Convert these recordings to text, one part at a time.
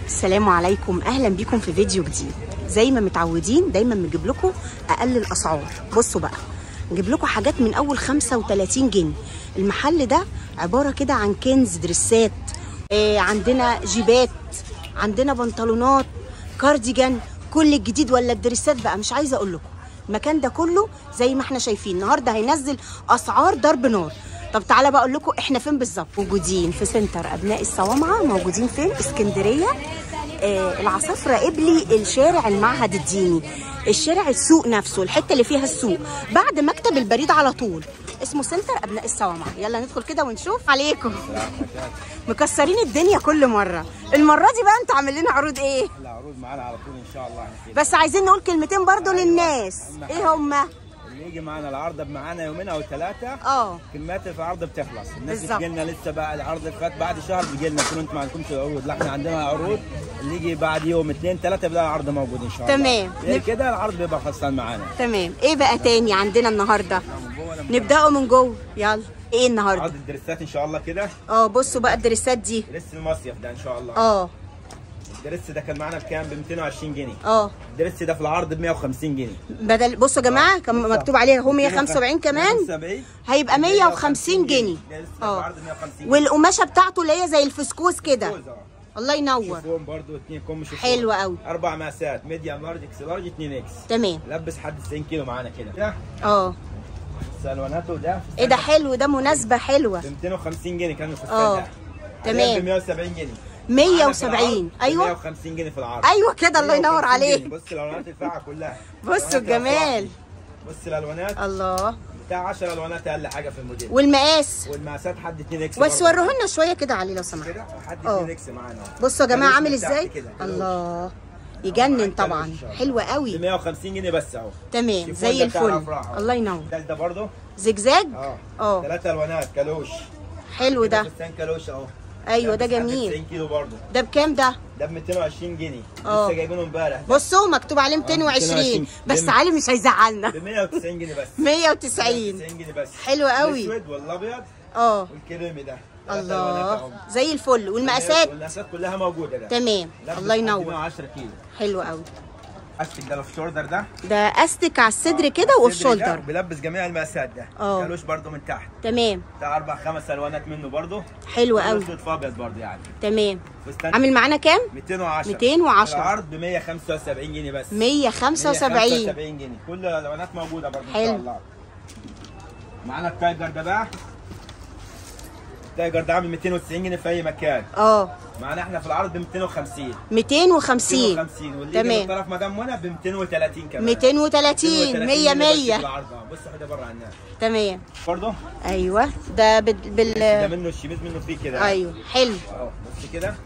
السلام عليكم اهلا بيكم في فيديو جديد زي ما متعودين دايما بنجيب لكم اقل الاسعار بصوا بقى نجيب لكم حاجات من اول 35 جنيه المحل ده عباره كده عن كنز دريسات آه عندنا جيبات عندنا بنطلونات كارديجان كل الجديد ولا الدريسات بقى مش عايزه اقول لكم المكان ده كله زي ما احنا شايفين النهارده هينزل اسعار ضرب نار طب تعالى بقى اقول لكم احنا فين بالظبط موجودين في سنتر ابناء الصوامعه موجودين فين اسكندريه آه العصافره قبلي الشارع المعهد الديني الشارع السوق نفسه الحته اللي فيها السوق بعد مكتب البريد على طول اسمه سنتر ابناء الصوامعه يلا ندخل كده ونشوف عليكم مكسرين الدنيا كل مره المره دي بقى انتوا عاملين لنا عروض ايه العروض معانا على طول ان شاء الله احنا كده بس عايزين نقول كلمتين برضو للناس ايه هما اللي يجي معانا العرض معانا يومين او ثلاثه اه كميات في العرض بتخلص الناس بالظبط. بتجي لنا لسه بقى العرض اللي فات بعد شهر بيجي لنا كل انتم ما عندكمش عروض لا احنا عندنا عروض اللي يجي بعد يوم اثنين ثلاثه بيبقى العرض موجود ان شاء الله تمام. غير كده العرض بيبقى خلصان معانا تمام ايه بقى تاني عندنا النهارده نبداوا من جوه يلا ايه النهارده عرض الدرسات ان شاء الله كده اه بصوا بقى الدريسات دي درس المصيف ده ان شاء الله اه الدرس ده كان معانا بكام ب 220 جنيه اه الدرس ده في العرض ب 150 جنيه بدل بصوا يا جماعه كان مكتوب عليها هو 175 كمان 175 هيبقى 150 جنيه ده لسه في اه العرض 150 جنيه والقماشه بتاعته اللي هي زي الفسكوس كده فوز، اه. الله ينور شوفهم برضو اتنين كم شوفهم حلو قوي. اربع مقاسات ميديوم لارج اكس لارج 2 اكس تمام لبس حد 90 كيلو معانا كده ده اه سالوناتو ده ايه ده حلو ده مناسبه حلوه ب 250 جنيه كان الفستان اه. ده تمام. ب 170 جنيه 170 ايوه 150 جنيه في العرض ايوه كده الله ينور 150 عليك جنيه. بص الالوانات الفاقعه كلها بصوا ألوانات الجمال الأفراح. بص الالوانات الله بتاع 10 الوانات اقل حاجه في الموديل والمقاس والمقاسات حد 2 اكس بس برضو. وروه لنا شويه كده علي لو سمحت كده حد اه. 2 اكس معانا بصوا يا جماعه كالوش عامل من تحت ازاي كده. الله يجنن طبعا حلو ب قوي 150 جنيه بس اهو تمام شوفوا زي ده بتاع الفل الأفراح أهو. الله ينور ده ده برضه زجزاج اه اه ثلاث الوانات كالوش حلو ده فستان كالوش اهو ايوه ده لابس حد جميل 90 كيلو برضه ده بكام ده ده ب 220 جنيه اه. لسه جايبينه امبارح بصوا مكتوب عليه 220 220. بس بم- علي مش هيزعلنا ب 190 جنيه بس 190 190 جنيه بس حلو قوي. الاسود والابيض اه والكريمي ده ثلاث ألوانات أهو. الله زي الفل والمقاسات والمقاسات كلها موجوده ده تمام لابس الله لحد ينور 110 كيلو حلو قوي استك ده في شولدر ده ده استك على الصدر كده الصدر والشولدر ده بيلبس جميع المقاسات ده اه. كالوش برضه من تحت تمام بتاع اربع خمس الوانات منه برضه حلو قوي اسود في ابيض برضه يعني تمام فستان عامل معانا كام 210 210. العرض ب 175 جنيه بس 175 175 جنيه كل الالوانات موجوده برضه ان حلو. شاء الله معانا التايجر ده بقى التايجر ده عامل 290 جنيه في اي مكان اه معانا احنا في العرض ب 250 250 250 واللي يجي من تمام طرف مدام منى ب 230 كمان 230 100 جنيه بس في 100 العرض اه بص ده بره عنها تمام برضه ايوه ده بال, ده بال... منه الشميز منه فيه كده ايوه حلو اهو بص كده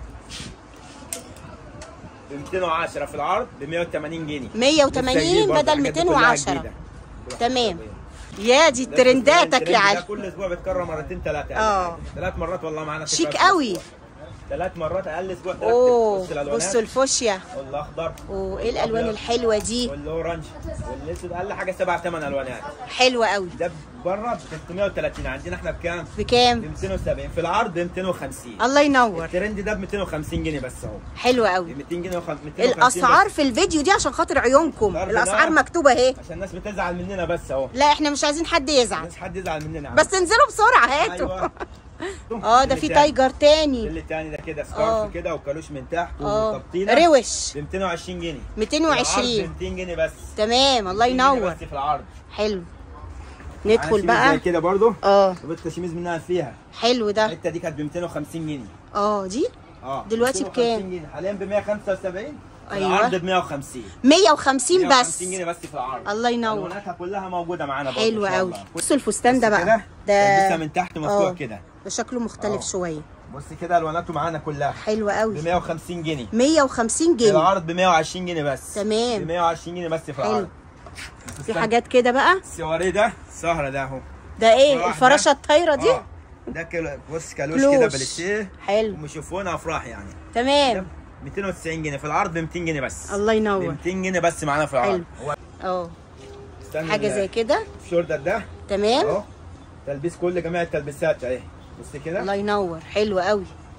ب 210 في العرض ب 180 جنيه 180 لسه جديد برضه، بدل الحاجات دي كلها 210 جديدة. تمام يا دي ترنداتك يا الترند ده علي كل اسبوع بيتكرر مرتين ثلاثه اه. ثلاث مرات والله معانا شيك تكرار. قوي ثلاث مرات اقل اسبوع ثلاث اوه بص الالوانات بصوا الفوشيا والاخضر وايه الالوان الحلوه دي والاورنج والاسود اقل حاجه سبع ثمان الوانات حلوه قوي ده بره ب 330 عندنا احنا بكام؟ ب بكام 270 في العرض ب 250 الله ينور الترند ده ب 250 جنيه بس اهو حلو ب قوي 200 جنيه وخ... 250 الاسعار في الفيديو دي عشان خاطر عيونكم الأرض الاسعار ده. مكتوبه اهي بس عشان الناس بتزعل مننا بس اهو لا احنا مش عايزين حد يزعل الناس حد يزعل مننا بس انزلوا بسرعه هاتوا ايوه اه ده في تايجر تاني اللي التاني ده كده اه. سكارف كده وكالوش من تحت اه وتبطينه روش ب 220 جنيه 220 ب 200 جنيه بس تمام الله 200 جنيه ينور بس في العرض حلو معانا ندخل شميز زي بقى كده برضه اه جبت شميز منها فيها حلو ده الحته دي كانت ب 250 جنيه اه دي اه دلوقتي 250 بكام؟ جنيه حاليا ب 175 أيوة. العرض ب 150 150 بس 150 جنيه بس في العرض الله ينور. الواناتها كلها موجوده معانا برضه حلو إن شاء قوي الله. بصوا الفستان ده بص بقى كده ده لسه من تحت مفتوح اه. كده ده شكله مختلف اه. شويه بص كده الواناته معانا كلها حلو ب قوي 150 جنيه 150 في جنيه العرض ب 120 جنيه بس تمام. ب 120 جنيه بس في حلو. العرض في حاجات كده بقى السواريه ده سهره ده اهو ده ايه واحدة. الفراشه الطايره دي اه ده كيلو بص كالوش كلوش. كده بلتيه حلو ومشوفونا افراح يعني ده تمام 290 جنيه في العرض ب 200 جنيه بس الله ب ينور 200 جنيه بس معانا في العرض هو اه استنى حاجه ال- زي كده الشولدر ده تمام تلبيس كل جميع التلبيسات اهي بص كده الله ينور حلو قوي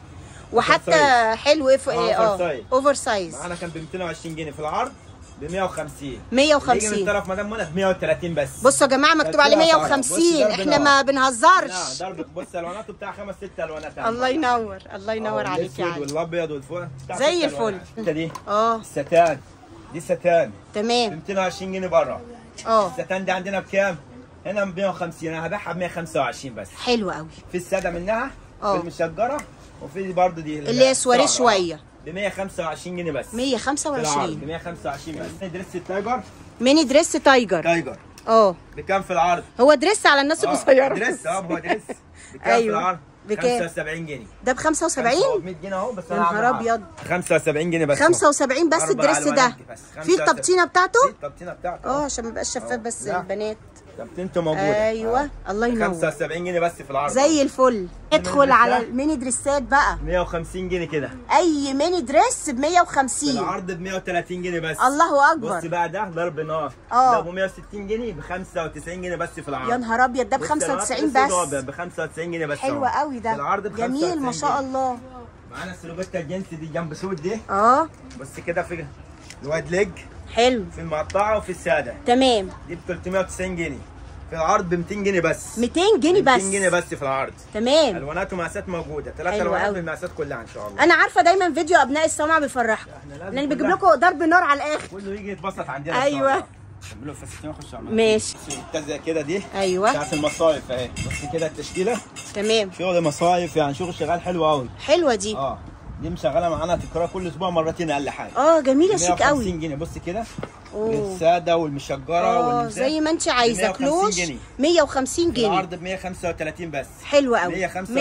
وحتى سايز. حلو اف آه، اه أوفر سايز. اوفر سايز معانا كان ب 220 جنيه في العرض ب 150 150. يجي من طرف مدام منى ب 130 بس بصوا يا جماعه مكتوب عليه بس لا طبعاً. 150 بص ضرب احنا نار. ما لا بنهزرش ضرب بص الواناته بتاع خمس ست الوانات الله ينور الله ينور آه، عليك يا الأسود علي والابيض والفوق بتاع زي ست الفل. ألوانات. انت دي اه الستان دي ستان ب تمام 220 جنيه بره اه الستان دي عندنا بكام؟ هنا ب 150 انا هبيعها ب 125 بس حلو قوي في الساده منها آه. في المشجره وفي برضه دي اللي هي سواريه شويه ب 125 جنيه بس في العرض ب 125 125 بس دريس التايجر ميني دريس تايجر تايجر اه بكام في العرض؟ هو دريس على الناس آه، القصيره دريس اه هو دريس بكام أيوة. في العرض؟ بكام؟ 75 جنيه ده ب 75 100 جنيه اهو بس يا أنا نهار هعمل أبيض. 75 جنيه بس 75 بس أربع الدريس ده ألوانات بس. في 75. التبطينه بتاعته في التبطينه بتاعته اه عشان ما يبقاش شفاف بس لا. البنات تبطينته موجوده ايوه آه. الله ينور 75 جنيه بس في العرض زي الفل ادخل دريس على ده؟ الميني دريسات بقى 150 جنيه كده اي ميني دريس ب في 150 العرض ب 130 جنيه بس الله بص اكبر بقى ده ضرب نار آه. ده ب 160 جنيه ب 95 جنيه بس في العرض يا نهار ابيض ده ب 95 بس ب 95 جنيه بس حلو أهو. قوي ده في العرض ب جميل ما شاء الله معانا السلوبيتا الجنس دي جنب سود دي اه بص كده في الوايد ليج حلو في المقطعه وفي الساده تمام دي ب 390 جنيه في العرض ب 200 جنيه بس 200 جنيه 200 بس جنيه بس في العرض تمام الوانات ومقاسات موجوده ثلاث حلو الوانات قوي. بالمقاسات كلها ان شاء الله انا عارفه دايما فيديو ابناء السمع بيفرحكم احنا لازم لان بيجيب كلها- لكم ضرب نار على الاخر كله يجي يتبسط عندنا أيوة. كملوا الفساتين ونخش على ماشي. زي كده دي ايوه بتاعت المصايف اهي بص كده التشكيله تمام شغل مصايف يعني شغل شغال حلو قوي حلوه دي اه دي مشغله معانا تكرار كل اسبوع مرتين اقل حاجه اه جميله شيك 150 قوي جنيه بص كده اوه الساده والمشجره اه والنساء زي ما انت عايزه 150 كلوش جنيه. 150 جنيه العرض ب 135 بس حلو قوي 135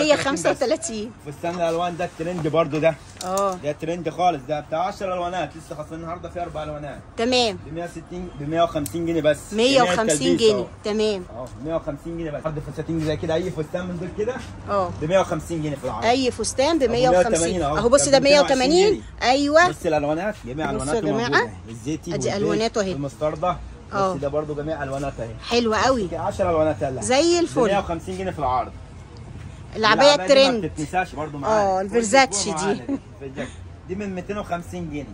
135 فستان الالوان ده الترند برضو ده اه ده ترند خالص ده بتاع 10 الوانات لسه خاصين النهارده في اربع الوانات تمام ب 160 ب 150 جنيه بس 150 التلبيس جنيه أهو. تمام اه 150 جنيه بس عرض فساتين زي كده اي فستان من دول كده اه ب 150 جنيه في العرض اي فستان ب أهو 150 180 أهو. اهو بص ده ده ب 220 180 جنيه. ايوه بص الالوانات جميع بصوا الواناته يا جماعة. موجوده الزيتي أدي والبيج ألواناته أهي. والمستردة اه. بص ده برضو جميع الواناتها اهي حلو قوي 10 الوانات هلا زي ب الفل 150 جنيه في العرض العبايه دي ما الترند بتتنساش برضو معانا اه، كل الفيرزاتشي أسبوع دي. معانا الفيرزاتشي. دي من 250 جنيه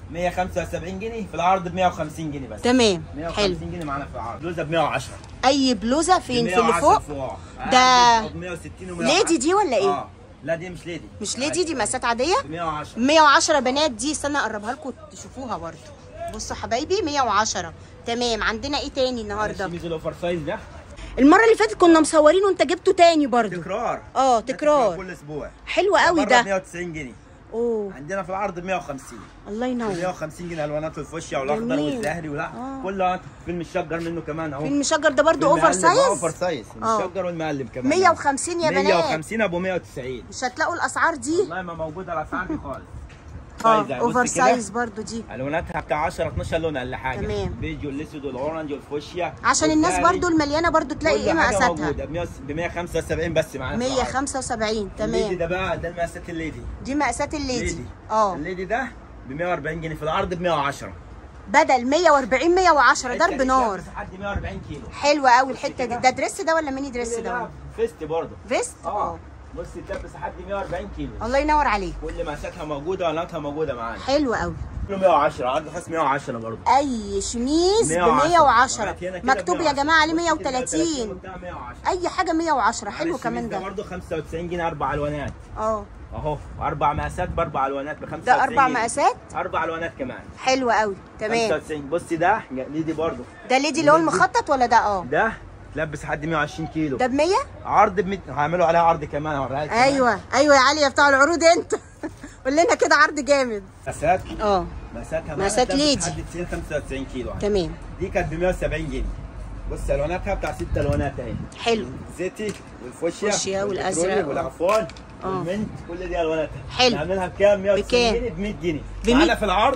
175 جنيه في العرض ب 150 جنيه بس تمام 150 حلو جنيه معانا في العرض بلوزه ب 110 اي بلوزه فين في اللي 110 فوق فوق ده ب 160 و ليدي دي ولا ايه؟ اه لا دي مش ليدي مش ليدي دي مقاسات عاديه ب 110 110 بنات دي استنى اقربها لكم تشوفوها برضو بصوا حبايبي 110 تمام عندنا ايه تاني النهارده الشميز الاوفر سايز ده المره اللي فاتت كنا مصورين وانت جبته تاني برضو تكرار اه ده تكرار كل اسبوع حلو قوي بره ب ده 190 جنيه اوه عندنا في العرض ب 150 الله ينور 150 جنيه الوانات الفوشيا والاخضر جميل. والزهري ولا آه. كله فيلم الشجر منه كمان اهو في المشجر ده برضو اوفر والمعلم، آه، اوفر سايز سايز آه. المشجر والمعلم كمان 150 يا بنات 150 ابو 190 مش هتلاقوا الاسعار دي والله ما موجوده الاسعار دي خالص اه سايز يعني. بص اوفر كده. سايز برضو دي الواناتها بتاع 10 12 لون اقل حاجه تمام. البيج والاسود والاورنج والفوشيا عشان الناس والزهري. برضو المليانه برضو تلاقي كل ايه حاجة مقاساتها موجودة ب 175 بس معانا في العرض. 175 الليدي تمام ده بقى ده المقاسات الليدي دي مقاسات الليدي الليدي اه الليدي ده ب 140 جنيه في العرض ب 110 بدل 140 110 الحتة ضرب دي نار تلبس لحد 140 كيلو حلوه قوي الحته دي ده دريس ده ولا ميني دريس ده فيست برضه فيست اه بص تلبس لحد 140 كيلو الله ينور عليك كل مقاساتها موجوده والواناتها موجوده معانا حلو قوي كله 110 عرض خاص 110 برضه اي شميز ب 110. 110 هنا كده مكتوب يا 110. جماعه عليه بص كده 130 بتاع 110 اي حاجه 110 حلو معلش كمان ده ده برضه 95 جنيه اربع الوانات اه اهو اربع مقاسات باربع الوانات ب 95 ده اربع جنيه. مقاسات اربع الوانات كمان حلو قوي تمام 95 بص ده ليدي برضه ده ليدي اللي هو المخطط ولا ده اه ده تلبس لحد 120 كيلو ده ب 100 عرض ب 100 هعملوا عليها عرض كمان هوريها لك كمان. ايوه ايوه يا علي يا بتاع العروض انت قول لنا كده عرض جامد مقاسات اه مقاساتها مقاسات تلبس ليدي. لحد 90 95 كيلو تمام دي كانت ب 170 جنيه بص الواناتها بتاع ست الوانات اهي حلو الزيتي والفوشيا فوشيا والأزرق. والبترولي والعفان آه. والمنت كل دي الواناتها حلو. نعملها بكام 190 بكام؟ جنيه ب 100 جنيه ب 100 معانا في العرض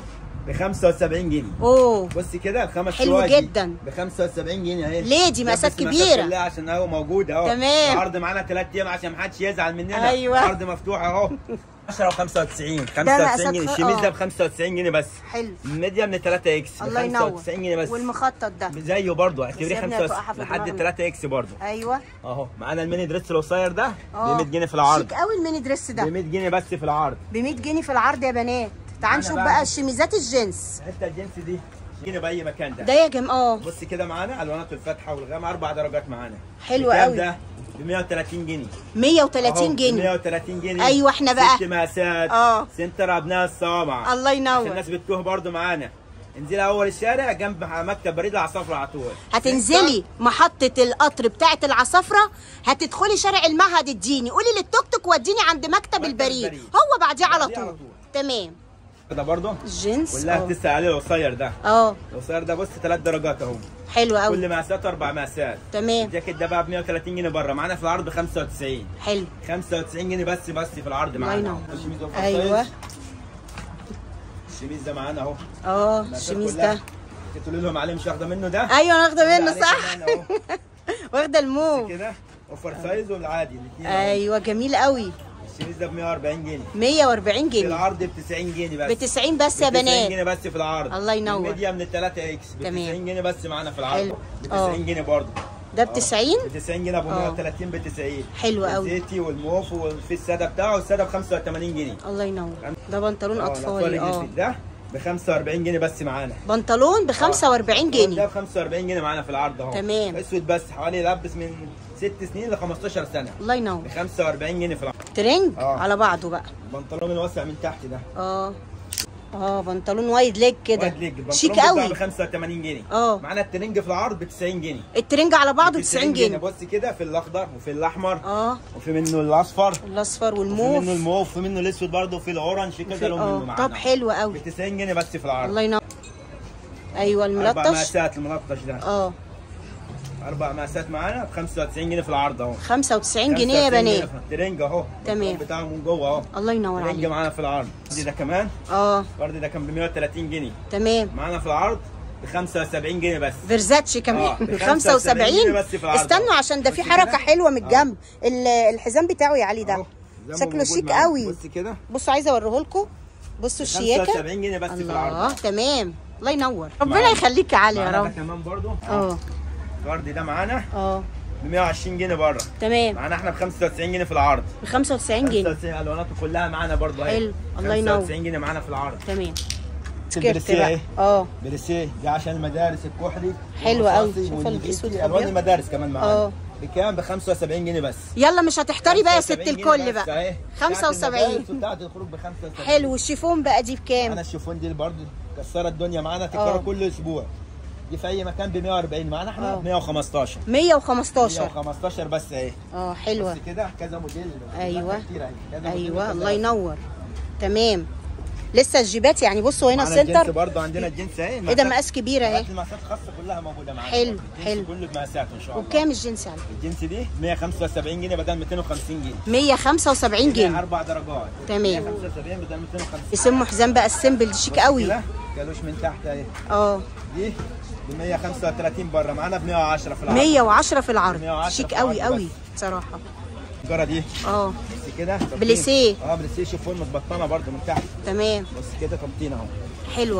ب 75 جنيه اوه بص كده الخمس حلو شواجي جدا. ب 75 جنيه اهي ليه؟ دي مقاسات بس مقاسات كبيرة. كلها عشان اهو موجود اهو تمام. العرض معانا ثلاث ايام عشان ما حدش يزعل مننا أيوة. العرض مفتوح اهو 10 و 95 مقاسات 95 جنيه خ- الشميز ده آه. ب 95 جنيه بس حلو الميديم من 3 اكس ب الله ينور 95 جنيه بس والمخطط ده زيه برضه اعتبريه بس يا ابني 5 هتقع في لحد دماغنا. 3 اكس برضه ايوه اهو معانا الميني دريس القصير ده ب اه 100 جنيه في العرض شيك قوي الميني دريس ب ده 100 جنيه بس في العرض ب 100 جنيه في العرض يا بنات تعال أنا نشوف بقى- بقى الشميزات الجينز حتى الجنس دي جينا باي مكان ده ده يا جماعه اه بص كده معانا الوانات الفاتحه والغامقه اربع درجات معانا حلو بكام قوي. ده ب 130 جنيه 130 أهو، جنيه 130 جنيه أيوة، إحنا بقى. ست مقاسات آه. سنتر ابناء الصوامع الله عشان ينور الناس بتتوه برضو معانا انزلي اول الشارع جنب مكتب بريد العصافره على طول هتنزلي محطة القطر بتاعة العصافرة هتدخلي شارع المعهد الديني قولي للتوك توك وديني عند مكتب مكتب البريد البريد. هو بعديه على بعديه على طول طول. تمام ده برضو الجنس والله اه تسال عليه القصير ده اه القصير ده بص ثلاث درجات اهو حلو قوي كل مقاسات اربع مقاسات تمام الجاكيت ده بقى ب 130 جنيه بره معانا في العرض ب 95 حلو 95 جنيه بس بس في العرض الله معانا ينور. الشميز أوفر ايوه سايز. الشميز ده معانا اهو اه المقاسات الشميز كلها. ده تقولوا لهم عليه مش واخده منه ده ايوه انا واخده منه عليه صح كمان أهو. واخده الموف كده اوفر سايز والعادي الاثنين ايوه جميل قوي الشميز ده ب 140 جنيه 140 في جنيه العرض ب 90 جنيه بس ب 90 بس يا ب 90 بنات جنيه بس في العرض الله ينور. الميديا من 3 اكس ب تمام. 90 جنيه بس معانا في العرض حلو. ب آه. 90 جنيه برضه ده ب 90 ب 90 جنيه ابو آه. 130 ب 90 حلو قوي. الزيتي والموف وفي الساده بتاعه الساده ب 85 جنيه الله ينور ده بنطلون آه، اطفالي الأطفال اه الجديد ده ب 45 جنيه بس معانا بنطلون ب 45 ده جنيه ب 45 جنيه معانا في العرض اهو تمام. اسود بس حوالي يلبس من 6 سنين ل 15 سنه الله ينور ب 45 جنيه في العرض ترنج آه. على بعضه بقى البنطلون الواسع من تحت ده اه اه بنطلون وايد ليج كده وايد ليج. البنطلون شيك بيتباع قوي ب 85 جنيه آه. معانا الترنج في العرض ب 90 جنيه الترنج على بعضه ب 90 جنيه بص كده في الاخضر وفي الاحمر اه وفي منه الاصفر الاصفر وفي والموف منه الموف وفي منه الاسود برضه وفي الاورنج في كذا في- لون آه. منه معانا طب حلو قوي ب 90 جنيه بس في العرض الله ينور ايوه اربع الملطش مقاسات الملطش ده اه اربع مقاسات معانا ب 95 جنيه في العرض اهو 95 جنيه يا 95 بنات جنيه في الترنج اهو تمام. البنطلون بتاعه من جوه اهو الله ينور ترنج عليك معانا في العرض دي ده كمان اه برضه ده كان ب 130 جنيه تمام معانا في العرض ب 75 جنيه بس فيرزاتشي آه، كمان ب ب 75 جنيه 75 بس في العرض استنوا أهو. عشان ده في بص حركه كده. حلوه من آه. الجنب ال- الحزام بتاعه يا علي أهو. ده زي ما شكله موجود شيك معانا. قوي بص كده بصوا عايزه اوريه لكم بصوا الشياكه 75 جنيه بس في العرض الله تمام الله ينور ربنا معانا. يخليك يا علي يا معانا ده رب كمان برضه اه الكارد ده معانا اه ب 120 جنيه بره تمام معانا احنا ب 95 جنيه في العرض ب 95 جنيه 95 الواناته كلها معانا برضه اهي حلو. الله ينور. 95 جنيه معانا في العرض تمام سكيرت البريسيه بقى اهي اه بريسيه ده عشان المدارس الكحلي حلو قوي. والرصاصي شوف والنبيتي. الأسود الوان الأبيض. المدارس كمان معانا اه. بكام ب 75 جنيه بس يلا مش هتحتاري بقى يا ست 75 جنيه الكل بس بقى اهي. 75 بتاعت المدارس وبتاعت الخروج ب 75 حلو الشيفون بقى دي بكام انا الشوفون دي برضه كسرت الدنيا معانا اه. تكرر كل اسبوع دي في اي مكان ب 140 معانا احنا اه. ب 115 115 115 بس اهي اه حلوه بس كده كذا موديل أيوة. كتير اهي كذا موديل ايوه وكذا الله ينور تمام لسه الجيبات يعني بصوا هنا معانا الجنس السنتر برضه عندنا الجنس اهي ايه ده مقاس كبيره اهي المقاسات الخاصه كلها موجوده معانا حلو، الجنس حلو. كله بمقاساته ان شاء الله وبكام الجنس يعني الجنس دي 175 جنيه بدل 250 جنيه 175 فيها جنيه اربع درجات تمام. 175 بدل 250 اسمه حزام بقى السيمبل دي شيك قوي كده كالوش من تحت اهي اه دي ب 135 بره معانا ب 110 في العرض 110 في العرض 110 شيك في قوي العرض قوي بس. بصراحه الجره دي اه بس كده تبطين. بليسيه. اه بليسيه شوفون متبطنه برده من تحت تمام بص كده تبطين اهو حلوه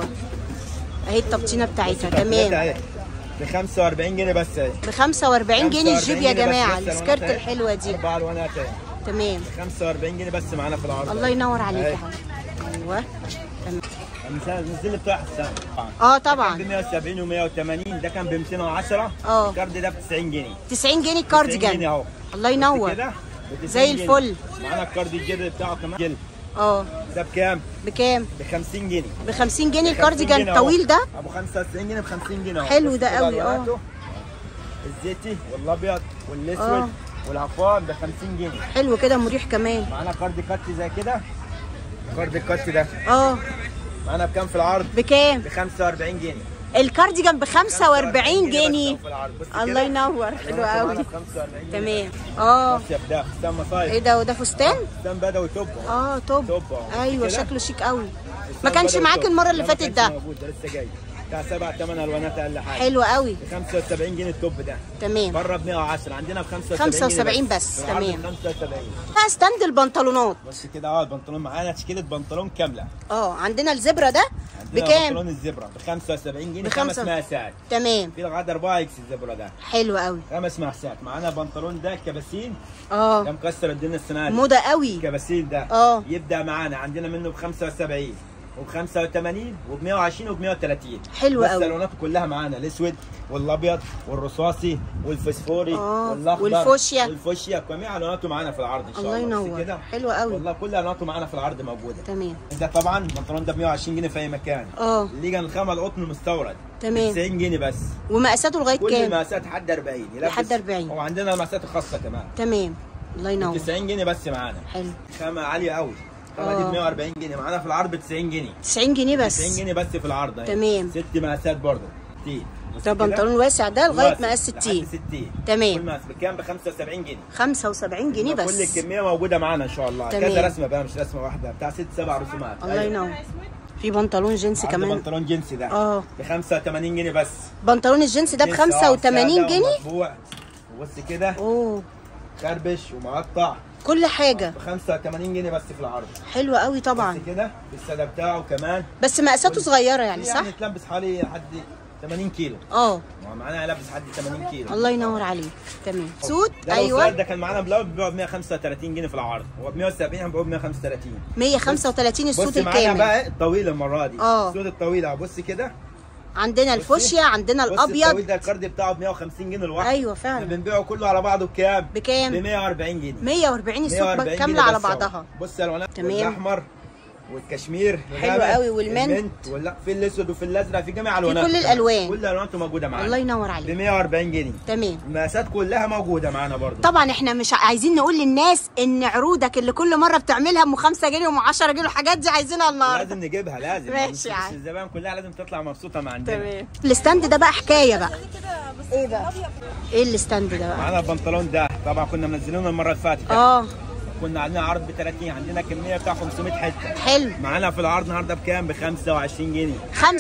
اهي التبطينه بتاعتها تبطينتها تمام اهي ب 45 جنيه بس اهي ب 45 جنيه 45 الجيب يا جنيه بس. جماعه بس السكيرت ألوانات أهي. الحلوه دي اربع الوانات اهي تمام ب 45 جنيه بس معانا في العرض الله ينور عليك أهي. يا حبيبي ايوه تمام المثال نزل لي بتاع السنه اه ب طبعا 170 و180 ده كان ب 210 اه. الكارد ده ب 90 جنيه 90 جنيه 90 جنيه الكارديجان اهو الله بص ينور كده ب 90 زي جنيه. الفل. معانا الكارد الجلد بتاعه كمان جلد اه ده بكام؟ بكام ب 50 جنيه ب 50 جنيه 50 الكارديجان جنيه أهو. الطويل ده ابو 95 جنيه ب 50 جنيه اهو حلو بص ده كده قوي، اه. ألواناته. الزيتي والابيض والاسود اه. والعفان ب 50 جنيه حلو كده مريح كمان معانا كارد كات زي كده كارد الكات ده اه معانا بكام في العرض؟ بكام ب 45 جنيه الكارديجان ب 45 بس جنيه أهو في العرض. بص الله كده. ينور حلو ألواناته قوي معانا ب 45 جنيه تمام اه مصيف ده فستان ايه مصايف ده وده فستان فستان بدوي توب أهو. اه توب توب أهو. ايوه كده. شكله شيك قوي ما كانش بدأ معاك يطول. المره اللي لا، ما فاتت كانش ده موجود ده لسه جاي بتاع سبع ثمان الوانات اقل حاجه حلو قوي ب 75 جنيه التوب ده تمام بره ب 110 عندنا ب 75 75 جنيه بس، في العرض تمام. ب 75 بقى ستاند البنطلونات بص كده اه البنطلون معانا تشكيله بنطلون كامله اه عندنا الزبره ده عندنا بكام بنطلون الزبره ب 75 جنيه بخمسة. خمس مقاسات تمام في لغايه 4 اكس الزبره ده حلو قوي خمس مقاسات معانا بنطلون ده كباسين ده اه مكسر الدنيا السنه دي موضه قوي الكباسين ده اه. يبدا معانا عندنا منه ب 75 وب 85 وب 120 وب 130 حلو بس قوي. الواناته كلها معانا الاسود والابيض والرصاصي والفسفوري اه، والاخضر والفوشيا. والفوشيا جميع الواناته معانا في العرض ان شاء الله الله بس ينور. كده حلو قوي. والله كل الواناته معانا في العرض موجوده تمام ده طبعا البنطلون ده ب 120 جنيه في اي مكان اه الليجا الخامه القطن المستورد تمام 90 جنيه بس ومقاساته لغايه كل كام المقاسات لحد 40 يلبس- لحد 40. وعندنا المقاسات الخاصه كمان تمام الله ينور 90 جنيه بس معانا حلو خامة عالية قوي الخامة دي آه. ب 140 جنيه معانا في العرض ب 90 جنيه 90 جنيه 90 بس جنيه بس في العرض أهي. تمام. ست مقاسات برضه 60 بص ده كده. بنطلون واسع ده لغايه واسع. مقاس لحد 60 60 تمام. كل مقاس بكام ب 75 جنيه 75 جنيه كل بس الكمية موجودة معانا إن شاء الله تمام. كذا رسمة بقى مش رسمة واحدة بتاع ست سبع رسومات الله أيوة. ينور في بنطلون جينز عرض كمان بنطلون جنسي ده اه ب 85 جنيه بس بنطلون الجينز ده ب جنسي، آه، 85 سادة جنيه ومطبوع. وبص كده اوه كربش ومقطع كل حاجه ب 85 جنيه بس في العرض حلوه قوي طبعا بص كده بالسادة بتاعه كمان بس مقاساته صغيره يعني صح يعني تلبس حوالي لحد 80 كيلو اه ما معناها يلبس لحد 80 كيلو الله ينور عليك تمام سود ده لو ايوه سؤال ده كان معانا بلاوز بيبيعوا ب 135 جنيه في العرض هو ب 170 هنبيعه ب 135 135 السود بص معانا الكامل بقى الطويل المره دي آه. السود الطويل اهو بص كده عندنا الفوشيا عندنا بص الطويل الابيض ده الكارد بتاعه ب 150 جنيه الواحد ايوه احنا فعلا بنبيعه كله على بعضه بكام؟ بكام؟ ب 140 جنيه 140 السود 140 كامله جنيه على بس أهو. بعضها بص الوانات تمام. الاحمر والكشمير حلو الغامق، قوي، والمنت. المنت ولا في الاسود وفي الازرق في جميع الوانات كل الألوان. كل الواناته موجوده معانا الله ينور ب عليك 140 جنيه تمام المقاسات كلها موجوده معانا برضه طبعا احنا مش عايزين نقول للناس ان عروضك اللي كل مره بتعملها ام 5 جنيه وام 10 جنيه الحاجات دي عايزينها النهارده لازم نجيبها لازم ماشي بس يا عم. الزبائن كلها لازم تطلع مبسوطه من عندنا تمام الستاند ده بقى حكايه بقى ايه ده ايه الستاند ده بقى معانا البنطلون ده طبعا كنا منزلينه المره اللي فاتت اه كنا عندنا عرض ب 30 عندنا كميه بتاع 500 حته حلو معانا في العرض النهارده بكام ب 25 جنيه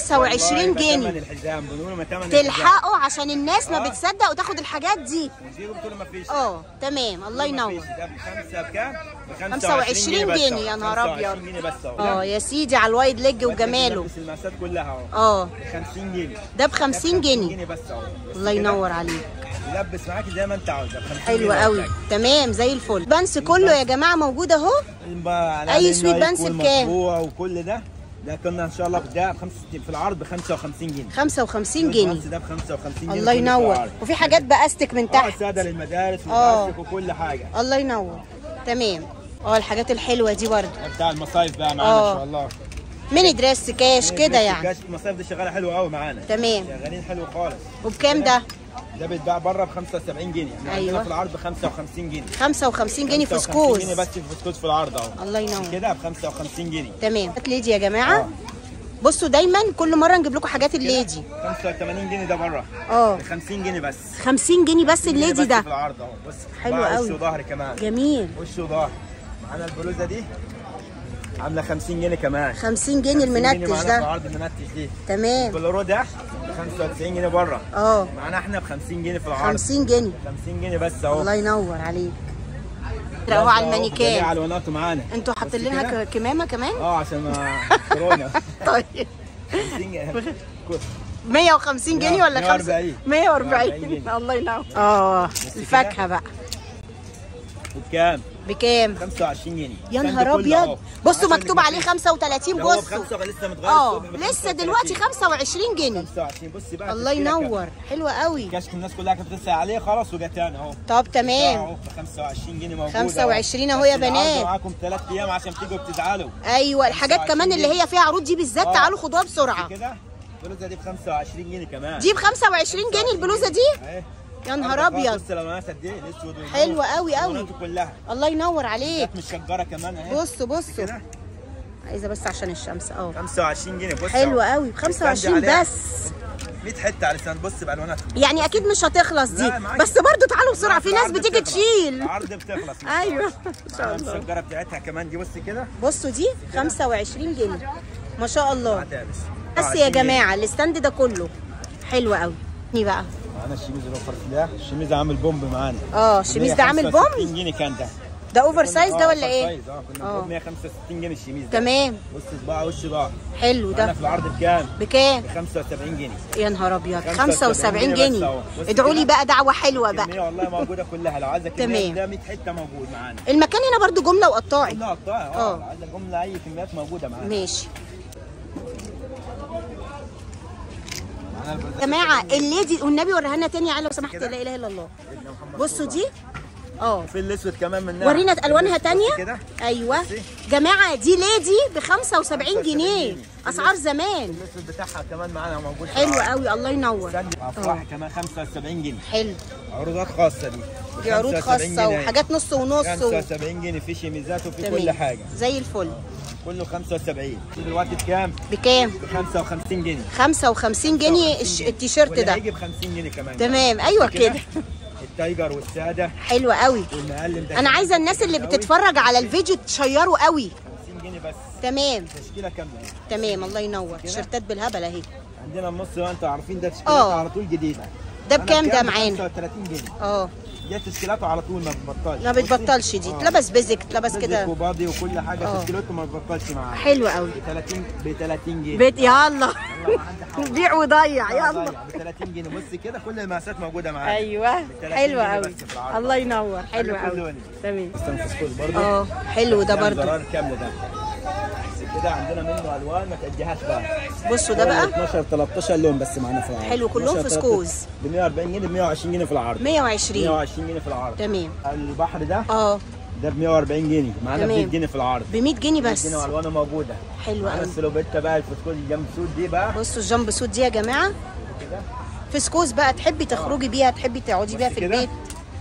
25 والله ما جنيه تمن الحزام بنقول ما تمن الحزام. تلحقوا عشان الناس ما آه. بتصدق وتاخد الحاجات دي وزيرو بتقول ما فيش اه تمام الله ينور ده بخمسه بكام؟ ب 25 بس جنيه أهو. يا نهار 25 أبيض. جنيه بس اهو اه يا سيدي على الوايد ليج وجماله بس المقاسات كلها اهو اه ب 50 جنيه ده ب 50 جنيه جنيه بس اهو بس الله كده ينور عليك يلبس معاكي زي ما انت عاوزه ب 50 حلو جنيه قوي بس. تمام زي الفل بانس كله يا جماعه موجود اهو على أي النايك سويت بانس بكام؟ والمطبوع وكل ده ده كنا ان شاء الله ده ب 65 في العرض ب 55 جنيه 55 جنيه البانس ده ب 55 جنيه الله كله في ينور العرض. وفي حاجات باستك من اه تحت ساده للمدارس آه. والبلاستيك وكل حاجه الله ينور تمام اه الحاجات الحلوه دي برضه بتاع المصايف بقى معانا آه. ان شاء الله ميني دريس كاش كده يعني كاش المصايف دي شغاله حلوه قوي معانا تمام شغالين حلو خالص وبكام ده ده بيتباع بره ب 75 جنيه احنا أيوة. عندنا في العرض ب 55 جنيه 55 جنيه 55 فسكوز جنيه بس في فسكوز في العرض اهو الله ينور كده ب 55 جنيه تمام هات ليدي يا جماعه آه. بصوا دايما كل مره نجيب لكم حاجات الليدي 85 جنيه ده بره اه ب 50 جنيه بس 50 جنيه بس 50 جنيه الليدي بس ده في العرض اهو بص حلو مع قوي. وش وظهر كمان جميل وش وظهر معانا البلوزه دي عامله 50 جنيه كمان 50 جنيه 50 جنيه المنتج معانا في ده العرض المنتج دي تمام البلورو ده ب 95 جنيه بره اه معانا احنا ب 50 جنيه في العرض 50 جنيه 50 جنيه بس اهو الله ينور عليك اهو على جميع المانيكان الواناته معانا انتوا حاطين بص لنا كده. ك- كمامه كمان اه عشان ما كورونا طيب 50 جنيه 150 جنيه ولا 5 140 140 جنيه. الله ينور اه كده. الفاكهه بقى وبكام؟ بكام 25 جنيه يا السند نهار كله ابيض أهو. بصوا عشان مكتوب عليه نجيب- 35 ده هو بصوا بخمسة لسه متغير اه الصبح ب لسه 35. دلوقتي 25 جنيه 25 بصي بقى الله تشكيلة كام. ينور حلوه قوي كشك الناس كلها كانت بتسأل عليه خلاص وجا تاني اهو طب تمام اهو ب 25 جنيه موجود 25 أهو يا بس العرض بنات. معاكم ثلاث ايام عشان تيجوا بتزعلوا ايوه الحاجات 25 كمان اللي جنيه. هي فيها عروض دي بالذات آه. تعالوا خدوها بسرعه كده البلوزه دي ب 25 جنيه كمان دي ب 25 جنيه البلوزه دي اهي يا نهار ابيض بص الالوانات قد ايه الاسود والبني. حلوة قوي قوي. الألوانات كلها الله ينور عليك مش شجره كمان اهي بصوا بصوا كده عايزه بس عشان الشمس اه 25 جنيه بص حلوه أهو. قوي ب 25 عليها بس 100 حته على لسان بص بالواناتها يعني اكيد مش هتخلص دي لا، معاكي. بس برضو تعالوا بسرعه في ناس العرض بتيجي بتخلص. تشيل العرض بتخلص ايوه ان شاء معانا الله الشجره بتاعتها كمان دي بص كده بصوا دي 25 جنيه ما شاء الله هاتها يا باشا بس 20 يا جنيه. جماعه الاستاند ده كله حلو قوي ني بقى معانا الشميز الاوفر ده الشميز ده عامل بومب معانا اه الشميز ده عامل بوم 65 جنيه كان ده ده اوفر سايز آه، ده ولا أوفر ايه سايز، اه كنا آه. بنقول 165 جنيه الشميز ده تمام بص صباع وش ضهر حلو معانا ده في العرض بكام؟ بكام ب 75 جنيه يا نهار ابيض 75 75 جنيه بس جنيه أهو. بص ادعوا لي كده. بقى دعوه حلوه كمية بقى والله موجوده كلها لو عايزه كميه تمام. ده 100 حته موجود معانا المكان هنا برضو جمله وقطاعي كلها قطاع آه. اه لو عايزه جمله اي كميات موجوده معانا ماشي معانا البلدات يا جماعه الليدي والنبي وريها لنا تاني يا علي لو سمحت لا اله الا الله سيدنا محمد بصوا صلى دي اه في الاسود كمان منها ورينا الوانها الأسود تانية كده ايوه بصي. جماعه دي ليدي ب 75 75 جنيه جنيه. اسعار زمان الاسود بتاعها كمان معانا موجود في حلو العرض. قوي الله ينور استنى، افراح كمان 75 جنيه حلو عروضات خاصه دي دي عروض 75 خاصه جنيه. وحاجات نص ونص و... 75 جنيه في شميزات وفي كل تمام حاجه زي الفل كله 75 دلوقتي بكام؟ بكام ب 55 جنيه 55 جنيه الش- التيشيرت واللي ده هيجي ب 50 جنيه كمان تمام ايوه كده التايجر والساده حلو قوي والمقلم ده انا كمان عايزه الناس اللي قوي. بتتفرج على الفيديو تشيروا قوي 50 جنيه بس تمام تشكيله كامله تمام الله ينور تيشيرتات بالهبل اهي عندنا النص بقى انتوا عارفين ده تشكيلات آه. على طول جديده ده أنا بكام ده ب معانا 35 جنيه اه دي تشكيلاته على طول ما بتبطلش ما بتبطلش دي آه. اتلبس بيزك اتلبس بيزك كده وبادي وكل حاجه آه. تشكيلته ما بتبطلش معاها حلو قوي ب 30 ب 30 جنيه بيت يلا والله ما عندي حاجه بيع وضيع يلا ب 30 جنيه بص كده كل المقاسات موجوده معانا ايوه 30 حلو جنيه قوي بس في العرض. الله ينور حلو كله قوي لوني. تمام استنفذ برضه اه حلو ده برضو زرار كامل ده بس كده عندنا منه الوان ما تديهاش بقى بصوا ده بقى 12 13 لون بس معانا في العرض حلو، كلهم 12 فسكوز. ب 140 جنيه ب 120 جنيه في العرض 120 120 جنيه في العرض تمام البحر ده اه ده ب 140 جنيه معانا ب تمام. 100 جنيه في العرض ب 100 جنيه 100 بس جنيه والوانه موجوده حلو معانا قوي السلوبيتا بقى الفسكوز الجنب سود دي بقى بصوا الجامب سوت دي يا جماعه كده فسكوز بقى تحبي تخرجي بيها تحبي تقعدي بيها بص في كده. البيت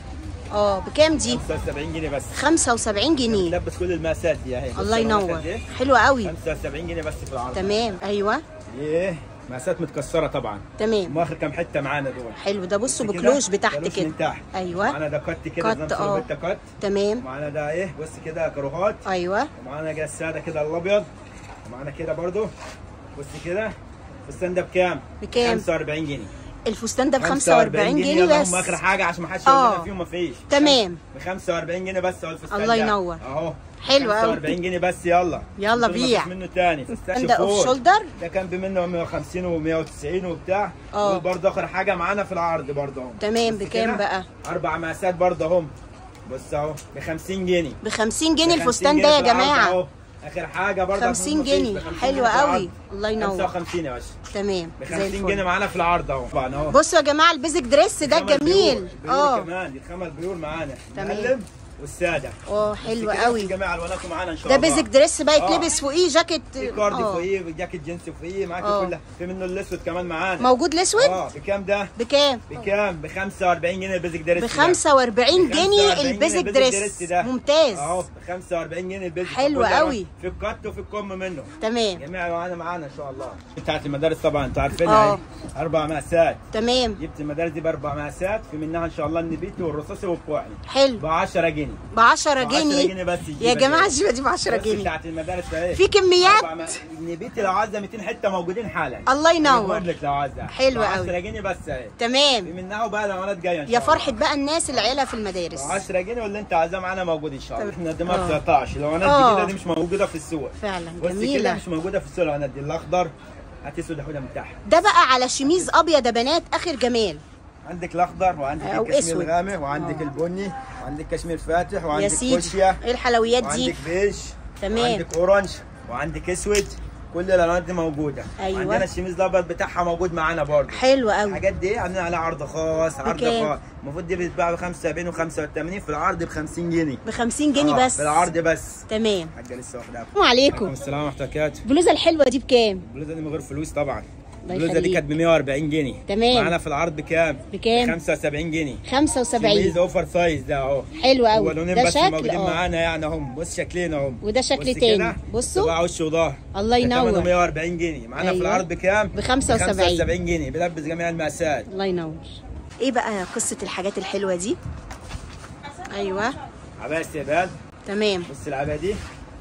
اه بكام دي 75 جنيه بس 75 جنيه لبس كل المقاسات دي اهي بص الله المقاسات ينور دي. حلو قوي 75 جنيه بس في العرض تمام ايوه ايه مقاسات متكسره طبعا تمام هم اخر كام حته معانا دول حلو ده بصوا بص كده، بكلوش بتحت كلوش كده من تحت ايوه معانا ده كت كده كت، نظام اه. سلوبيتا كت تمام ومعانا ده ايه بص كده كروهات ايوه ومعانا جاي الساده كده الابيض ومعانا كده برضو بص كده الفستان ده بكام؟ بكام؟ 45 جنيه الفستان ده ب 45 جنيه يلا بس هم اخر حاجه عشان ما حدش اه. يقول لنا فيهم ما فيش تمام. ب 45 جنيه بس اهو الفستان الله ده. ينور. اهو حلو قوي. 45 جنيه بس يلا يلا دول ما بيع. فيش منه تاني فستان ده اوف شوفور. شولدر ده كان بمنه 150 و190 وبتاع اه. دول برضه اخر حاجه معانا في العرض برضه اهو تمام بص بكام كده. بقى اربع مقاسات برضه اهم بص اهو ب 50 جنيه ب 50 جنيه ب 50 الفستان ده جنيه يا في العرض جماعه أهو. اخر حاجه برضه 50 مفيش جنيه. ب 50 حلوة جنيه في العرض. قوي. الله ينور. 55 يا باشا تمام ب زي 50 جنيه الفل معانا في العرض اهو طبعا اهو بصوا يا جماعه البيزك دريس ده خمس جميل بيور. بيور اه كمان دي خمس بيور معانا تمام. المعلم والساده اه حلو بس كده قوي في جميع الواناتكم معانا ان شاء ده الله بيزك دريس بقى آه. يتلبس فوقيه جاكيت في كارد آه. فوقيه وجاكيت جينز فوقيه معاك آه. كلها في منه الاسود كمان معانا موجود الاسود اه بكام ده؟ بكام بكام؟ ب 45 جنيه البيزك دريس ب ده. 45 ب جنيه 45 البيزك دريس ده. ممتاز اهو ب 45 جنيه البيزك حلو كلها قوي. في الكت وفي الكم منه تمام جميع معانا معانا ان شاء الله بتاعت المدارس طبعا انتوا عارفينها آه. اهي اربع مقاسات تمام جبت المدارس دي باربع مقاسات في منها ان شاء الله النبيتي والرصاصي والكوعي حلو ب 10 جنيه ب 10 ب 10 جنيه جنيه بس يا الجيبة جماعه دي. الجيبه دي ب 10 بس جنيه بتاعت المدارس اهي في كميات أربع م- النبيتي لو عايزه 200 حته موجودين حالا الله ينور. بقول لك لو عايزه حلو ب قوي. 10 جنيه بس اهي في تمام منها وبقى لمانات جايه ان شاء يا الله فرحه بقى الناس اللي عيالها في المدارس 10 جنيه واللي انت عايزاه معانا موجود ان شاء الله تمام. احنا دماغ آه. 19 لو انا آه. الجديده دي مش موجوده في السوق فعلا بص كده جميله مش موجوده في السوق لو انا دي الاخضر هات اسود اخدها من تحت ده بقى على شميز ابيض يا بنات اخر جمال عندك الاخضر وعندك أو الكشمير أسود. الغامق وعندك البني وعندك كشمير فاتح يا وعندك سيدي فوشيا ايه الحلويات دي وعندك بيج تمام. وعندك اورنج وعندك اسود كل الالوانات دي موجوده أيوة. عندنا الشميز الابيض بتاعها موجود معانا برضه حلو قوي الحاجات دي عندنا عليها عرض خاص عرض بكام؟ خاص المفروض دي بتتباع ب 75 و85 في العرض ب 50 جنيه ب 50 جنيه آه، بس في العرض بس تمام حاجه لسه واحده السلام عليكم السلام ورحمه الله وبركاته البلوزه الحلوه دي بكام البلوزه دي من غير فلوس طبعا الله البلوزه دي يخليك. كانت ب 140 جنيه تمام. معانا في العرض بكام؟ بكام؟ 75 جنيه 75 شميز اوفر سايز ده اهو حلو هو قوي لونين ده بس شكل موجودين اه معانا يعني اهم بص شكلين اهم وده شكل بص تاني. كده. بصوا. صباع وش وظهر الله ده ثمنه ينور 140 جنيه معانا في أيوة. العرض بكام؟ ب 75. 75 جنيه بيلبس جميع المقاسات الله ينور ايه بقى قصه الحاجات الحلوه دي ايوه عباية استقبال تمام بص العباية دي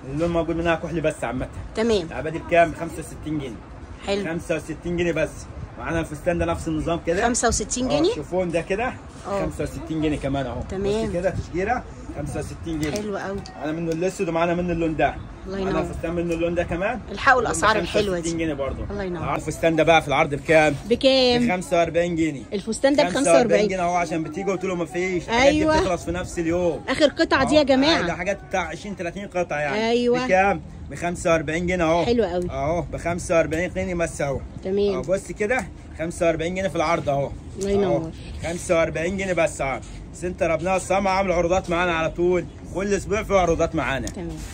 اللون موجود منها كحلي بس عامه تمام العبادي بكام 65 جنيه حلو 65 جنيه بس معانا الفستان ده نفس النظام كده 65 اه، جنيه شوفون ده كده اه. 65 جنيه كمان اهو تمام. بص كده تشجيره 65 جنيه حلو قوي معانا منه الاسود ومعانا منه اللون ده الله معانا ينور. فستان منه اللون ده كمان الحقوا اللون ده الاسعار الحلوه 65 دي جنيه برضه الله ينور. العرض الفستان ده بقى في العرض بكام؟ ب بكام 45 جنيه الفستان ده ب 45 45 جنيه اهو عشان بتيجي قلت له ما فيش الحاجات دي أيوة. بتخلص في نفس اليوم اخر قطعه دي يا اه، ده جماعه حاجات بتاع 20 30 قطعه يعني أيوة. بكام؟ ب 45 جنيه اهو حلو قوي. اهو ب 45 جنيه بس اهو تمام. اهو بص كده 45 جنيه في العرض اهو الله ينور. اهو 45 جنيه بس اهو سنتر ابناء السما عامل عروضات معانا على طول كل اسبوع في عروضات معانا تمام